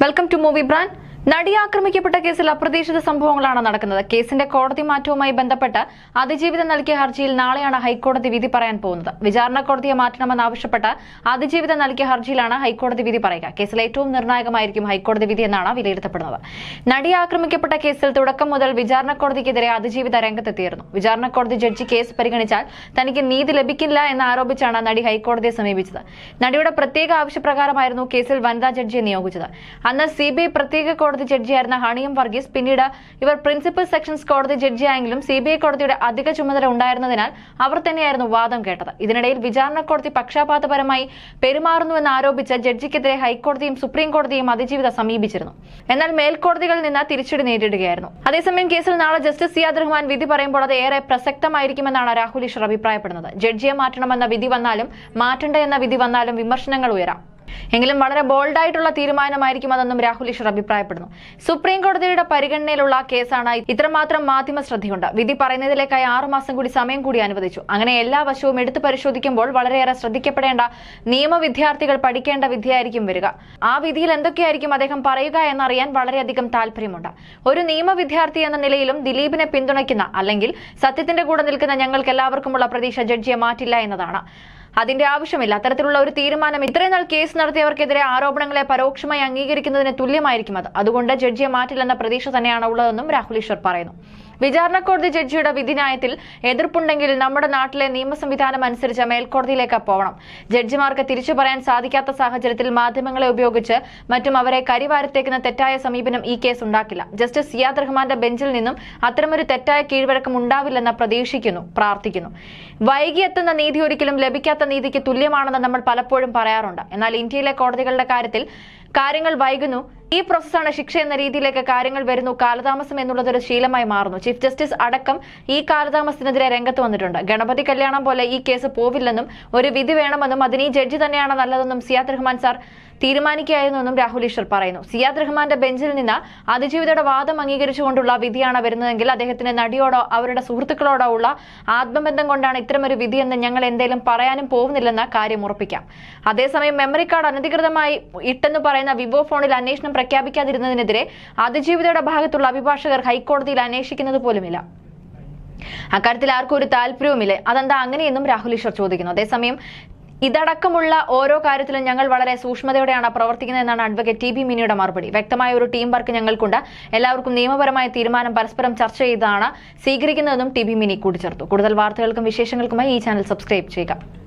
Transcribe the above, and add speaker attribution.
Speaker 1: welcome to movie brand നടി ആക്രമിക്കപ്പെട്ട കേസിൽ അപ്രതീക്ഷിത സംഭവങ്ങളാണ് നടക്കുന്നത് കേസിന്റെ കോടതി മാറ്റവുമായി ബന്ധപ്പെട്ട് അതിജീവിതം നൽകിയ ഹർജിയിൽ നാളെയാണ് ഹൈക്കോടതി വിധി പറയാൻ പോകുന്നത് വിചാരണ കോടതിയെ മാറ്റണമെന്നാവശ്യപ്പെട്ട് അതിജീവിതം നൽകിയ ഹർജിയിലാണ് ഹൈക്കോടതി വിധി പറയുക കേസിൽ ഏറ്റവും നിർണായകമായിരിക്കും ഹൈക്കോടതി വിധി എന്നാണ് വിലയിരുത്തപ്പെടുന്നത് നടി ആക്രമിക്കപ്പെട്ട കേസിൽ തുടക്കം മുതൽ വിചാരണ കോടതിക്കെതിരെ അതിജീവിത രംഗത്തെത്തിയിരുന്നു വിചാരണ കോടതി ജഡ്ജി കേസ് പരിഗണിച്ചാൽ തനിക്ക് നീതി ലഭിക്കില്ല എന്ന് ആരോപിച്ചാണ് നടി ഹൈക്കോടതിയെ സമീപിച്ചത് നടിയുടെ പ്രത്യേക ആവശ്യപ്രകാരമായിരുന്നു കേസിൽ വനിതാ ജഡ്ജിയെ നിയോഗിച്ചത് അന്ന് സി ബി ഐ പ്രത്യേക കോടതി ജഡ്ജിയായിരുന്ന ഹണിയം വർഗീസ് പിന്നീട് ഇവർ പ്രിൻസിപ്പൽ സെഷൻസ് കോടതി ജഡ്ജിയായെങ്കിലും സി ബി ഐ കോടതിയുടെ അധിക ചുമതല ഉണ്ടായിരുന്നതിനാൽ അവർ തന്നെയായിരുന്നു വാദം കേട്ടത് ഇതിനിടയിൽ വിചാരണ കോടതി പക്ഷാപാതപരമായി പെരുമാറുന്നുവെന്ന് ആരോപിച്ച് ജഡ്ജിക്കെതിരെ ഹൈക്കോടതിയും സുപ്രീം കോടതിയും അതിജീവിത സമീപിച്ചിരുന്നു എന്നാൽ മേൽക്കോടതികളിൽ നിന്ന് തിരിച്ചടി നേരിടുകയായിരുന്നു അതേസമയം കേസിൽ നാളെ ജസ്റ്റിസ് സിയാദ് റഹ്മാൻ വിധി പറയുമ്പോൾ അത് ഏറെ പ്രസക്തമായിരിക്കുമെന്നാണ് രാഹുൽ ഈശ്വർ അഭിപ്രായപ്പെടുന്നത് ജഡ്ജിയെ മാറ്റണമെന്ന വിധി വന്നാലും മാറ്റണ്ട എന്ന വിധി വന്നാലും വിമർശനങ്ങൾ ഉയരാം എങ്കിലും വളരെ ബോൾഡായിട്ടുള്ള തീരുമാനമായിരിക്കും അതെന്നും രാഹുൽ ഈശ്വർ അഭിപ്രായപ്പെടുന്നു സുപ്രീം കോടതിയുടെ പരിഗണനയിലുള്ള കേസാണ് ഇത്രമാത്രം മാധ്യമ ശ്രദ്ധയുണ്ട് വിധി പറയുന്നതിലേക്കായി ആറുമാസം കൂടി സമയം കൂടി അനുവദിച്ചു അങ്ങനെ എല്ലാ വശവും എടുത്തു പരിശോധിക്കുമ്പോൾ വളരെയേറെ ശ്രദ്ധിക്കപ്പെടേണ്ട നിയമ വിദ്യാർത്ഥികൾ പഠിക്കേണ്ട വിധിയായിരിക്കും വരിക ആ വിധിയിൽ എന്തൊക്കെയായിരിക്കും അദ്ദേഹം പറയുക എന്നറിയാൻ വളരെയധികം താല്പര്യമുണ്ട് ഒരു നിയമ വിദ്യാർത്ഥി എന്ന നിലയിലും ദിലീപിനെ പിന്തുണയ്ക്കുന്ന അല്ലെങ്കിൽ സത്യത്തിന്റെ കൂടെ നിൽക്കുന്ന ഞങ്ങൾക്ക് എല്ലാവർക്കുമുള്ള പ്രതീക്ഷ ജഡ്ജിയെ മാറ്റില്ല എന്നതാണ് അതിന്റെ ആവശ്യമില്ല അത്തരത്തിലുള്ള ഒരു തീരുമാനം ഇത്രയും നാൾ കേസ് നടത്തിയവർക്കെതിരെ ആരോപണങ്ങളെ പരോക്ഷമായി അംഗീകരിക്കുന്നതിന് തുല്യമായിരിക്കും അത് അതുകൊണ്ട് ജഡ്ജിയെ മാറ്റില്ലെന്ന പ്രതീക്ഷ തന്നെയാണ് ഉള്ളതെന്നും രാഹുൽ ഈശ്വർ പറയുന്നു വിചാരണ കോടതി ജഡ്ജിയുടെ വിധിന്യായത്തിൽ എതിർപ്പുണ്ടെങ്കിൽ നമ്മുടെ നാട്ടിലെ നിയമ സംവിധാനം അനുസരിച്ച് മേൽക്കോടതിയിലേക്ക് പോകണം ജഡ്ജിമാർക്ക് തിരിച്ചു പറയാൻ സാധിക്കാത്ത സാഹചര്യത്തിൽ മാധ്യമങ്ങളെ ഉപയോഗിച്ച് മറ്റും അവരെ കരിവാരത്തേക്കുന്ന തെറ്റായ സമീപനം ഈ കേസ് ഉണ്ടാക്കില്ല ജസ്റ്റിസ് സിയാദ് റഹ്മാന്റെ ബെഞ്ചിൽ നിന്നും അത്തരമൊരു തെറ്റായ കീഴ്വഴക്കം ഉണ്ടാവില്ലെന്ന് പ്രതീക്ഷിക്കുന്നു പ്രാർത്ഥിക്കുന്നു വൈകി എത്തുന്ന നീതി ഒരിക്കലും ലഭിക്കാത്ത നീതിക്ക് തുല്യമാണെന്ന് നമ്മൾ പലപ്പോഴും പറയാറുണ്ട് എന്നാൽ ഇന്ത്യയിലെ കോടതികളുടെ കാര്യത്തിൽ കാര്യങ്ങൾ വൈകുന്നു ഈ പ്രോസസ്സാണ് ശിക്ഷ എന്ന രീതിയിലേക്ക് കാര്യങ്ങൾ വരുന്നു കാലതാമസം എന്നുള്ളത് ഒരു ശീലമായി മാറുന്നു ചീഫ് ജസ്റ്റിസ് അടക്കം ഈ കാലതാമസത്തിനെതിരെ രംഗത്ത് വന്നിട്ടുണ്ട് ഗണപതി കല്യാണം പോലെ ഈ കേസ് പോവില്ലെന്നും ഒരു വിധി വേണമെന്നും അതിന് ഈ ജഡ്ജി തന്നെയാണ് നല്ലതെന്നും സിയാദ് റഹ്മാൻ സാർ തീരുമാനിക്കുകയായിരുന്നുവെന്നും രാഹുൽ ഈശ്വർ പറയുന്നു സിയാദ് റഹ്മാന്റെ ബെഞ്ചിൽ നിന്ന് അതിജീവിതയുടെ വാദം അംഗീകരിച്ചുകൊണ്ടുള്ള വിധിയാണ് വരുന്നതെങ്കിൽ അദ്ദേഹത്തിന് നടിയോടോ അവരുടെ സുഹൃത്തുക്കളോടോ ഉള്ള ആത്മബന്ധം കൊണ്ടാണ് ഇത്തരമൊരു വിധിയെന്ന് ഞങ്ങൾ എന്തേലും പറയാനും പോകുന്നില്ലെന്ന കാര്യം ഉറപ്പിക്കാം അതേസമയം മെമ്മറി കാർഡ് അനധികൃതമായി ഇട്ടെന്ന് പറയുന്ന വിവോ ഫോണിൽ അന്വേഷണം പ്രഖ്യാപിക്കാതിരുന്നതിനെതിരെ അതിജീവിതയുടെ ഭാഗത്തുള്ള അഭിഭാഷകർ ഹൈക്കോടതിയിൽ അന്വേഷിക്കുന്നത് പോലുമില്ല അക്കാര്യത്തിൽ ആർക്കും ഒരു താല്പര്യവുമില്ലേ അതെന്താ അങ്ങനെയെന്നും രാഹുൽ ഈശ്വർ ചോദിക്കുന്നു അതേസമയം ഇതടക്കമുള്ള ഓരോ കാര്യത്തിലും ഞങ്ങൾ വളരെ സൂക്ഷ്മതയോടെയാണ് പ്രവർത്തിക്കുന്നത് എന്നാണ് അഡ്വക്കേറ്റ് ടി ബി മിനിയുടെ മറുപടി വ്യക്തമായ ഒരു ടീം വർക്ക് ഞങ്ങൾക്കുണ്ട് എല്ലാവർക്കും നിയമപരമായ തീരുമാനം പരസ്പരം ചർച്ച ചെയ്താണ് സ്വീകരിക്കുന്നതെന്നും ടി ബി മിനി കൂട്ടിച്ചേർത്തു കൂടുതൽ വാർത്തകൾക്കും വിശേഷങ്ങൾക്കുമായി ഈ ചാനൽ സബ്സ്ക്രൈബ് ചെയ്യുക